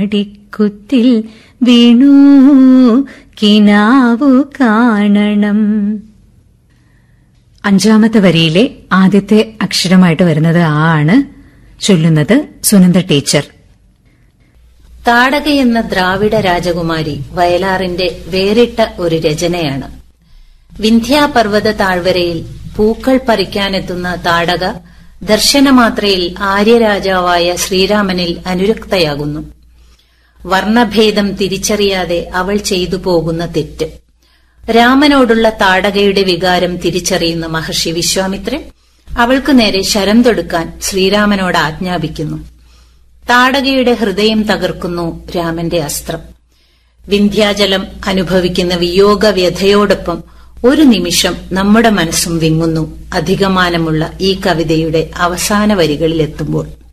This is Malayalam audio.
പടിക്കുത്തിൽ വീണു കിനാവു കാണണം അഞ്ചാമത്തെ വരിയിലെ ആദ്യത്തെ അക്ഷരമായിട്ട് വരുന്നത് ആ ആണ് ചൊല്ലുന്നത് സുനന്ദ ടീച്ചർ താടക എന്ന ദ്രാവിഡ രാജകുമാരി വയലാറിന്റെ വേറിട്ട ഒരു രചനയാണ് വിന്ധ്യാപർവ്വത താഴ്വരയിൽ പൂക്കൾ പറിക്കാനെത്തുന്ന താടക ദർശനമാത്രയിൽ ആര്യരാജാവായ ശ്രീരാമനിൽ അനുരക്തയാകുന്നു വർണ്ണഭേദം തിരിച്ചറിയാതെ അവൾ ചെയ്തു പോകുന്ന തെറ്റ് രാമനോടുള്ള താടകയുടെ വികാരം തിരിച്ചറിയുന്ന മഹർഷി വിശ്വാമിത്രൻ അവൾക്കു നേരെ ശരം തൊടുക്കാൻ ശ്രീരാമനോട് ആജ്ഞാപിക്കുന്നു താടകയുടെ ഹൃദയം തകർക്കുന്നു രാമന്റെ അസ്ത്രം വിന്ധ്യാചലം അനുഭവിക്കുന്ന വിയോഗ വ്യഥയോടൊപ്പം ഒരു നിമിഷം നമ്മുടെ മനസ്സും വിങ്ങുന്നു അധികമാനമുള്ള ഈ കവിതയുടെ അവസാന വരികളിലെത്തുമ്പോൾ